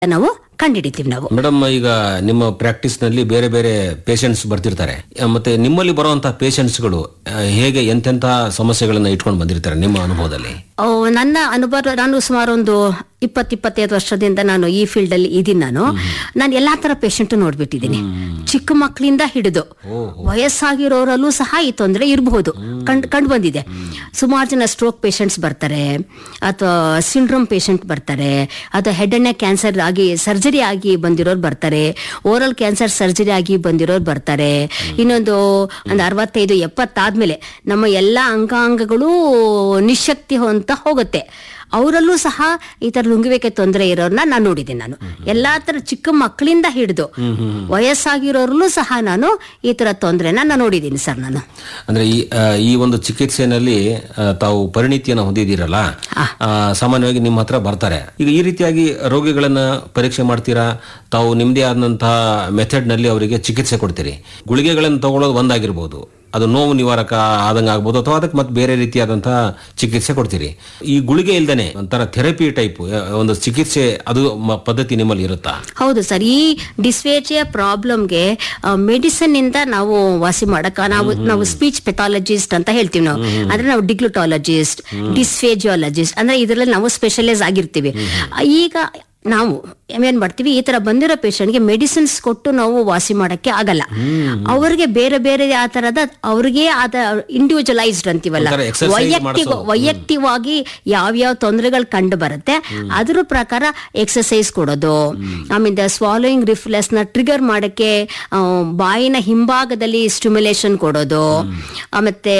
ನಾವು ಕಂಡುಹಿಡಿತೀವಿ ನಾವು ಮೇಡಮ್ ಈಗ ನಿಮ್ಮ ಪ್ರಾಕ್ಟೀಸ್ ನಲ್ಲಿ ಬೇರೆ ಬೇರೆ ಪೇಷಂಟ್ಸ್ ಬರ್ತಿರ್ತಾರೆ ಆ, ಮತ್ತೆ ನಿಮ್ಮಲ್ಲಿ ಬರುವಂತಹ ಪೇಷಂಟ್ಸ್ಗಳು ಹೇಗೆ ಎಂತೆಂತ ಸಮಸ್ಯೆಗಳನ್ನ ಇಟ್ಕೊಂಡು ಬಂದಿರ್ತಾರೆ ನಿಮ್ಮ ಅನುಭವದಲ್ಲಿ ಓ, ನನ್ನ ಅನುಭವ ನಾನು ಸುಮಾರು ಒಂದು ಇಪ್ಪತ್ ಇಪ್ಪತ್ತೈದು ವರ್ಷದಿಂದ ನಾನು ಈ ಫೀಲ್ಡ್ ಅಲ್ಲಿ ಇದೀನಿ ನಾನು ನಾನು ಎಲ್ಲಾ ತರ ಪೇಷಂಟ್ ನೋಡ್ಬಿಟ್ಟಿದ್ದೀನಿ ಚಿಕ್ಕ ಮಕ್ಕಳಿಂದ ಹಿಡಿದು ವಯಸ್ಸಾಗಿರೋರಲ್ಲೂ ಸಹ ಈ ತೊಂದರೆ ಇರಬಹುದು ಕಂಡು ಕಂಡು ಬಂದಿದೆ ಸುಮಾರು ಜನ ಸ್ಟ್ರೋಕ್ ಪೇಷಂಟ್ಸ್ ಬರ್ತಾರೆ ಅಥವಾ ಸಿಂಡ್ರೋಮ್ ಪೇಷಂಟ್ ಬರ್ತಾರೆ ಅಥವಾ ಹೆಡ್ ಅಂಡ್ ನೆಕ್ ಕ್ಯಾನ್ಸರ್ ಆಗಿ ಸರ್ಜರಿ ಆಗಿ ಬಂದಿರೋರು ಬರ್ತಾರೆ ಓರಲ್ ಕ್ಯಾನ್ಸರ್ ಸರ್ಜರಿ ಆಗಿ ಬಂದಿರೋರು ಬರ್ತಾರೆ ಇನ್ನೊಂದು ಒಂದು ಅರವತ್ತೈದು ಎಪ್ಪತ್ತಾದ್ಮೇಲೆ ನಮ್ಮ ಎಲ್ಲ ಅಂಗಾಂಗಗಳು ನಿಶಕ್ತಿ ಅಂತ ಹೋಗುತ್ತೆ ಅವರಲ್ಲೂ ಸಹ ಈ ತರ ನುಂಗುವಿಕೆ ತೊಂದರೆ ಇರೋರ್ನ ನಾನು ನೋಡಿದ್ದೀನಿ ನಾನು ಎಲ್ಲಾ ತರ ಚಿಕ್ಕ ಮಕ್ಕಳಿಂದ ಹಿಡಿದು ವಯಸ್ಸಾಗಿರೋರ್ಲೂ ಸಹ ನಾನು ಈ ತರ ತೊಂದರೆನ ನಾನು ನೋಡಿದ್ದೀನಿ ಸರ್ ನಾನು ಅಂದ್ರೆ ಈ ಆ, ಈ ಒಂದು ಚಿಕಿತ್ಸೆನಲ್ಲಿ ಆ, ತಾವು ಪರಿಣಿತಿಯನ್ನು ಹೊಂದಿದ್ದೀರಲ್ಲ ಆ, ಸಾಮಾನ್ಯವಾಗಿ ನಿಮ್ಮ ಹತ್ರ ಬರ್ತಾರೆ ಈಗ ಈ ರೀತಿಯಾಗಿ ರೋಗಿಗಳನ್ನ ಪರೀಕ್ಷೆ ಮಾಡ್ತೀರಾ ತಾವು ನಿಮ್ಮದೇ ಆದಂತಹ ಮೆಥಡ್ ನಲ್ಲಿ ಅವರಿಗೆ ಚಿಕಿತ್ಸೆ ಕೊಡ್ತೀರಿ ಗುಳಿಗೆಗಳನ್ನು ತಗೊಳ್ಳೋದು ಒಂದಾಗಿರ್ಬೋದು ಅದು ನೋವು ನಿವಾರಕ ಆದಂಗ ಆಗ್ಬೋದು ಅಥವಾ ಅದಕ್ಕೆ ಮತ್ತೆ ಬೇರೆ ರೀತಿಯಾದಂತಹ ಚಿಕಿತ್ಸೆ ಕೊಡ್ತೀರಿ ಈ ಗುಳಿಗೆ ಇಲ್ದೇನೆ ಒಂಥರ ಥೆರಪಿ ಟೈಪ್ ಒಂದು ಚಿಕಿತ್ಸೆ ಅದು ಮ- ಪದ್ಧತಿ ನಿಮ್ಮಲ್ಲಿ ಇರುತ್ತಾ ಹೌದು ಸರ್ ಈ ಡಿಸ್ಫೇಜಿಯ ಪ್ರಾಬ್ಲಮ್ಗೆ ಮೆಡಿಸಿನ್ ಇಂದ ನಾವು ವಾಸಿ ಮಾಡಕ ನಾವು ನಾವು ಸ್ಪೀಚ್ ಪೆಥಾಲಜಿಸ್ಟ್ ಅಂತ ಹೇಳ್ತೀವಿ ನಾವು ಅಂದ್ರೆ ನಾವು ಡಿಗ್ಲುಟಾಲಜಿಸ್ಟ್ ಡಿಸ್ಫೇಜಿಯಾಲಜಿಸ್ಟ್ ಅಂದ್ರೆ ಇದರಲ್ಲಿ ನಾವು ಸ್ಪೆಷಲೈಸ್ ಆಗಿರ್ತೀವಿ ಈಗ ನಾವು ಏನ್ ಮಾಡ್ತೀವಿ ಈ ತರ ಬಂದಿರೋ ಪೇಷಂಟ್ಗೆ ಮೆಡಿಸಿನ್ಸ್ ಕೊಟ್ಟು ನಾವು ವಾಸಿ ಮಾಡಕ್ಕೆ ಆಗಲ್ಲ ಅವ್ರಿಗೆ ಬೇರೆ ಬೇರೆ ಆ ತರದ ಅವ್ರಿಗೆ ಆದ ಇಂಡಿವಿಜುವಲೈಸ್ಡ್ ಅಂತೀವಲ್ಲ ಒಂಥರ exercise ವೈಯಕ್ತಿಕ ಮಾಡ್ಸೋದು. ವೈಯಕ್ತಿಕವಾಗಿ ಯಾವ್ಯಾವ ತೊಂದರೆಗಳು ಕಂಡು ಬರುತ್ತೆ ಅದ್ರ ಪ್ರಕಾರ ಎಕ್ಸಸೈಸ್ ಕೊಡೋದು ಆಮೇಲೆ ಸ್ವಾಲೋಯಿಂಗ್ ರಿಫ್ಲೆಕ್ಸ್ ನ ಟ್ರಿಗರ್ ಮಾಡಕ್ಕೆ ಆ, ಬಾಯಿನ ಹಿಂಭಾಗದಲ್ಲಿ ಸ್ಟಿಮ್ಯುಲೇಷನ್ ಕೊಡೋದು ಆ, ಮತ್ತೆ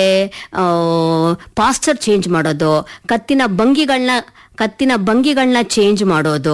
ಪಾಸ್ಚರ್ ಚೇಂಜ್ ಮಾಡೋದು ಕತ್ತಿನ ಭಂಗಿಗಳನ್ನ ಕತ್ತಿನ ಭಂಗಿಗಳನ್ನ ಚೇಂಜ್ ಮಾಡೋದು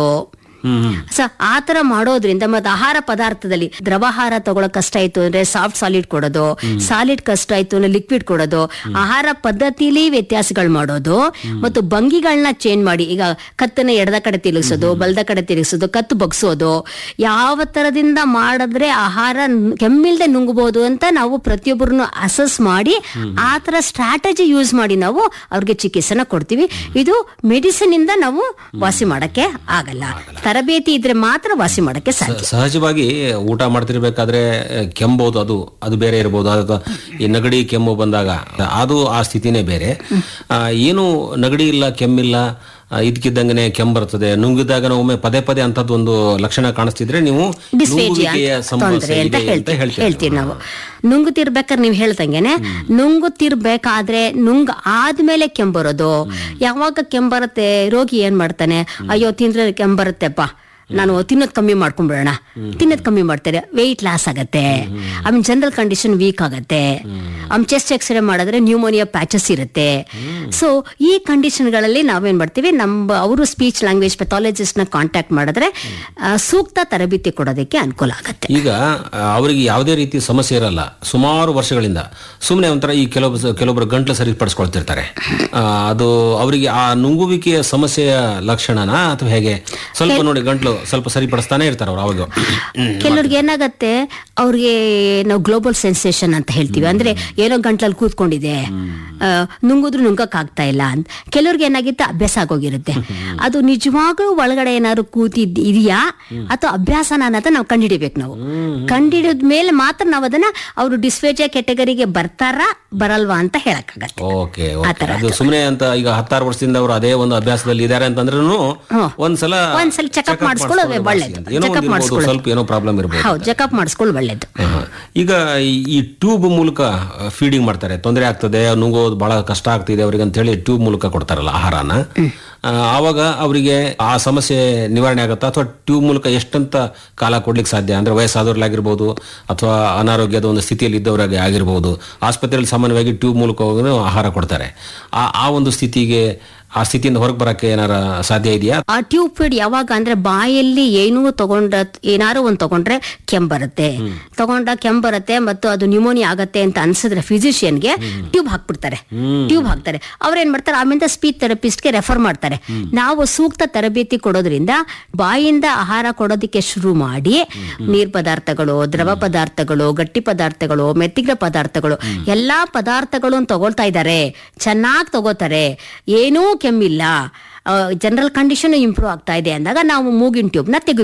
ಸೊ ಆ ತರ ಮಾಡೋದ್ರಿಂದ ಮತ್ತೆ ಆಹಾರ ಪದಾರ್ಥದಲ್ಲಿ ದ್ರವಾಹಾರ ತಗೊಳ್ಳೋ ಕಷ್ಟ ಆಯ್ತು ಅಂದ್ರೆ ಸಾಫ್ಟ್ ಸಾಲಿಡ್ ಕೊಡೋದು ಸಾಲಿಡ್ ಕಷ್ಟ ಆಯ್ತು ಅಂದ್ರೆ ಲಿಕ್ವಿಡ್ ಕೊಡೋದು ಆಹಾರ ಪದ್ಧತಿಲಿ ವ್ಯತ್ಯಾಸಗಳು ಮಾಡೋದು ಮತ್ತು ಭಂಗಿಗಳನ್ನ ಚೇಂಜ್ ಮಾಡಿ ಈಗ ಕತ್ತನ್ನ ಎಡದ ಕಡೆ ತಿರುಗಿಸೋದು ಬಲದ ಕಡೆ ತಿರುಗಿಸೋದು ಕತ್ತು ಬಗ್ಸೋದು ಯಾವ ತರದಿಂದ ಮಾಡಿದ್ರೆ ಆಹಾರ ನ್- ಕೆಮ್ಮಿಲ್ದೆ ನುಂಗಬಹುದು ಅಂತ ನಾವು ಪ್ರತಿಯೊಬ್ಬರನ್ನು ಅಸಸ್ ಮಾಡಿ ಆ ತರ ಸ್ಟ್ರಾಟಜಿ ಯೂಸ್ ಮಾಡಿ ನಾವು ಅವ್ರಿಗೆ ಚಿಕಿತ್ಸೆನ ಕೊಡ್ತೀವಿ ಇದು ಮೆಡಿಸಿನ್ ಇಂದ ನಾವು ವಾಸಿ ಮಾಡಕ್ಕೆ ಆಗಲ್ಲ ತರಬೇತಿ ಇದ್ರೆ ಮಾತ್ರ ವಾಸಿ ಮಾಡಕ್ಕೆ ಸಾಧ್ಯ ಸಹಜವಾಗಿ ಊಟ ಮಾಡ್ತಿರ್ಬೇಕಾದ್ರೆ ಆ, ಕೆಮ್ಬೋದು ಅದು ಅದು ಬೇರೆ ಇರ್ಬೋದು ಅಥವಾ ಈ ನಗಡಿ ಕೆಮ್ಮು ಬಂದಾಗ ಅದು ಆ ಸ್ಥಿತಿನೇ ಬೇರೆ ಆ, ಏನು ನಗಡಿ ಇಲ್ಲ ಕೆಮ್ಮಿಲ್ಲ ಆ, ಇದ್ಕಿದ್ದಂಗೆನೆ ಕೆಮ್ಮು ಬರ್ತದೆ ನುಂಗಿದಾಗ ಒಮ್ಮೆ ಪದೇ ಪದೇ ಅಂತದ್ದು ಒಂದು ಲಕ್ಷಣ ಕಾಣಿಸ್ತಿದ್ರೆ ನೀವು ಡಿಸ್ಫೇಜಿಯಾ ನುಂಗುವಿಕೆಯ ತೊಂದರೆ ಸಮಸ್ಯೆ ಅಂತ ಇದೆ ಅಂತ ಹೇಳ್ತೀವಿ ಹೇಳ್ತೀರಿ ಹೇಳ್ತೀವಿ ನಾವು ನುಂಗುತ್ತಿರ್ಬೇಕಾದ್ರೆ ನೀವು ಹೇಳ್ದಂಗೆನೆ ನುಂಗುತ್ತಿರ್ಬೇಕಾದ್ರೆ ನುಂಗ್ ಆದ್ಮೇಲೆ ಕೆಂಬರೋದು ಯಾವಾಗ ಕೆಂಬರುತ್ತೆ ರೋಗಿ ಏನ್ ಮಾಡ್ತಾನೆ ಅಯ್ಯೋ ತಿಂದ್ರೆ ಕೆಂಬರುತ್ತೆಪ್ಪ ನಾನು ತಿನ್ನೋದ್ ಕಮ್ಮಿ ಮಾಡ್ಕೊಂಡ್ಬಿಡೋಣ ತಿನ್ನೋದ್ ಕಮ್ಮಿ ಮಾಡ್ತಾರೆ ವೆಯ್ಟ್ ಲಾಸ್ ಆಗತ್ತೆ ಆಮೇಲೆ ಜನರಲ್ ಕಂಡೀಷನ್ ವೀಕ್ ಆಗತ್ತೆ ಆಮೇಲೆ ಚೆಸ್ಟ್ ಎಕ್ಸ್ರೇ ಮಾಡಿದ್ರೆ ನ್ಯೂಮೋನಿಯಾ ಪ್ಯಾಚಸ್ ಇರುತ್ತೆ ಸೊ ಈ ಕಂಡೀಷನ್ಗಳಲ್ಲಿ ನಾವೇನ್ ಮಾಡ್ತೀವಿ ನಮ್ಮ ಅವರು ಸ್ಪೀಚ್ ಲ್ಯಾಂಗ್ವೇಜ್ ಪೆಥಾಲಜಿಸ್ಟ್ ನ ಕಾಂಟ್ಯಾಕ್ಟ್ ಮಾಡಿದ್ರೆ ಆ, ಸೂಕ್ತ ತರಬೇತಿ ಕೊಡೋದಕ್ಕೆ ಅನುಕೂಲ ಆಗತ್ತೆ ಈಗ ಆ, ಅವರಿಗೆ ಯಾವುದೇ ರೀತಿ ಸಮಸ್ಯೆ ಇರಲ್ಲ ಸುಮಾರು ವರ್ಷಗಳಿಂದ ಸುಮ್ಮನೆ ಒಂಥರ ಈ ಕೆಲವು ಕೆಲವೊಬ್ಬರು ಗಂಟ್ಲು ಸರಿಪಡಿಸ್ಕೊಳ್ತಿರ್ತಾರೆ ಆ, ಅದು ಅವರಿಗೆ ಆ ನುಂಗುವಿಕೆಯ ಸಮಸ್ಯೆಯ ಲಕ್ಷಣನಾ ಅಥವಾ ಹೇಗೆ ಸ್ವಲ್ಪ ನೋಡಿ ಗಂಟ್ಲು ಸ್ವಲ್ಪ ಸರಿಪಡಿಸ್ತಾನೆ ಇರ್ತಾರೆ ಅವ್ರು ಅವಾಗ ಕೆಲವ್ರಿಗೆ ಏನಾಗತ್ತೆ ಅವ್ರಿಗೆ ನಾವು ಗ್ಲೋಬಲ್ ಸೆನ್ಸೇಷನ್ ಅಂತ ಹೇಳ್ತೀವಿ ಅಂದ್ರೆ ಏನೋ ಗಂಟ್ಲಲ್ಲಿ ಕೂತ್ಕೊಂಡಿದೆ ಆ, ನುಂಗಿದ್ರು ನುಂಗಕ್ ಆಗ್ತಾ ಇಲ್ಲ ಅಂತ ಕೆಲವ್ರಿಗೆ ಏನಾಗಿತ್ತೆ ಅಭ್ಯಾಸ ಆಗೋಗಿರುತ್ತೆ ಅದು ನಿಜವಾಗ್ಲೂ ಒಳಗಡೆ ಏನಾದ್ರು ಕೂತಿದ್ ಇದೆಯಾ ಅಥವಾ ಅಭ್ಯಾಸನ ಅನ್ನೋದ ನಾವು ಕಂಡಿಡಿಬೇಕು ನಾವು ಕಂಡಿಡಿದ ಮೇಲೆ ಮಾತ್ರ ನಾವು ಅದನ್ನ ಅವರು ಡಿಸ್ಫೇಜಿಯಾ ಕೆಟಗರಿಗೆ ಬರ್ತಾರಾ ಬರಲ್ವಾ ಅಂತ ಹೇಳಕ್ಕಾಗತ್ತೆ ಓಕೆ ಓಕೆ ಅದು ಸುಮ್ಮನೆ ಅಂತ ಈಗ ಹತ್ತಾರು ವರ್ಷದಿಂದ ಅವರು ಅದೇ ಒಂದು ಅಭ್ಯಾಸದಲ್ಲಿ ಇದಾರೆ ಅಂತಂದ್ರೂ ಒಂದ್ಸಲ ಒಂದ್ಸಲ ಚೆಕಪ್ check-up ಮಾಡಿಸ್ಕೊಳ್ಳೋದು ಮಾಡಿಸ್ಕೊಳ್ಳೋದು ಒಳ್ಳೇದು ವಾಸಿ ಅಂತ. ಏನೋ ಚೆಕಪ್ ಒಂದು ಇರ್ಬೋದು, ಮಾಡಿಸ್ಕೊಳ್ಳೋದು ಸ್ವಲ್ಪ ಏನೋ ಪ್ರಾಬ್ಲಮ್ ಇರ್ಬೋದು ಹೌದು ಚೆಕಪ್ ಮಾಡಿಸ್ಕೊಳ್ಳೋದು ಒಳ್ಳೇದು ಆಹಾ. ಈಗ ಈ- ಈ ಟ್ಯೂಬ್ ಮೂಲಕ ಫೀಡಿಂಗ್ ಮಾಡ್ತಾರೆ ತೊಂದರೆ ಆಗ್ತದೆ ನುಂಗೋದು ಬಹಳ ಕಷ್ಟ ಆಗ್ತಿದೆ ಅವರಿಗೆ ಅಂತ ಹೇಳಿ ಟ್ಯೂಬ್ ಮೂಲಕ ಕೊಡ್ತಾರಲ್ಲ ಆಹಾರನ ಆ, ಆವಾಗ ಅವರಿಗೆ ಆ ಸಮಸ್ಯೆ ನಿವಾರಣೆ ಆಗುತ್ತಾ ಅಥವಾ ಟ್ಯೂಬ್ ಮೂಲಕ ಎಷ್ಟಂತ ಕಾಲ ಕೊಡ್ಲಿಕ್ಕೆ ಸಾಧ್ಯ ಅಂದ್ರೆ ವಯಸ್ಸಾದವ್ರಲ್ಲಾಗಿರ್ಬೋದು ಅಥವಾ ಅನಾರೋಗ್ಯದ ಒಂದು ಸ್ಥಿತಿಯಲ್ಲಿ ಇದ್ದವರಾಗಿ ಆಗಿರ್ಬೋದು ಆಸ್ಪತ್ರೆಯಲ್ಲಿ ಸಾಮಾನ್ಯವಾಗಿ ಟ್ಯೂಬ್ ಮೂಲಕ ಹೋಗಿ ಆಹಾರ ಕೊಡ್ತಾರೆ ಆ ಆ ಒಂದು ಸ್ಥಿತಿಗೆ ಆ ಸ್ಥಿತಿಯಿಂದ ಹೊರಗೆ ಬರಕ್ಕೆ ಏನಾರ ಸಾಧ್ಯ ಇದೆಯಾ ಆ ಟ್ಯೂಬ್ ಫೀಡ್ ಯಾವಾಗ ಅಂದ್ರೆ ಬಾಯಲ್ಲಿ ಏನೂ ತಗೊಂಡ ಏನಾರು ಒಂದ್ ತಗೊಂಡ್ರೆ ಕೆಮ್ಮು ಬರುತ್ತೆ ತಗೊಂಡ ಕೆಮ್ಮು ಬರುತ್ತೆ ಮತ್ತು ಅದು ನ್ಯೂಮೋನಿಯಾ ಆಗತ್ತೆ ಅಂತ ಅನ್ಸಿದ್ರೆ ಫಿಸಿಷಿಯನ್ಗೆ ಟ್ಯೂಬ್ ಹಾಕ್ಬಿಡ್ತಾರೆ ಟ್ಯೂಬ್ ಹಾಕ್ತಾರೆ ಅವ್ರೇನ್ ಮಾಡ್ತಾರೆ ಆಮೇಲೆ ಸ್ಪೀಚ್ ಥೆರಪಿಸ್ಟ್ಗೆ ರೆಫರ್ ಮಾಡ್ತಾರೆ ನಾವು ಸೂಕ್ತ ತರಬೇತಿ ಕೊಡೋದ್ರಿಂದ ಬಾಯಿಂದ ಆಹಾರ ಕೊಡೋದಕ್ಕೆ ಶುರು ಮಾಡಿ ನೀರ್ ಪದಾರ್ಥಗಳು ದ್ರವ ಪದಾರ್ಥಗಳು ಗಟ್ಟಿ ಪದಾರ್ಥಗಳು ಮೆತ್ತಿಗೆ ಪದಾರ್ಥಗಳು ಎಲ್ಲಾ ಪದಾರ್ಥಗಳು ತಗೊಳ್ತಾ ಇದ್ದಾರೆ ಚೆನ್ನಾಗಿ ತಗೋತಾರೆ ಏನೂ ಕೆಮ್ಮಿಲ್ಲ ಜನರಲ್ ಕಂಡೀಷನ್ ಇಂಪ್ರೂವ್ ಆಗ್ತಾ ಇದೆ ಅಂದಾಗ ನಾವು ಮೂಗಿನ ಟ್ಯೂಬ್ನ ತೆಗೆದು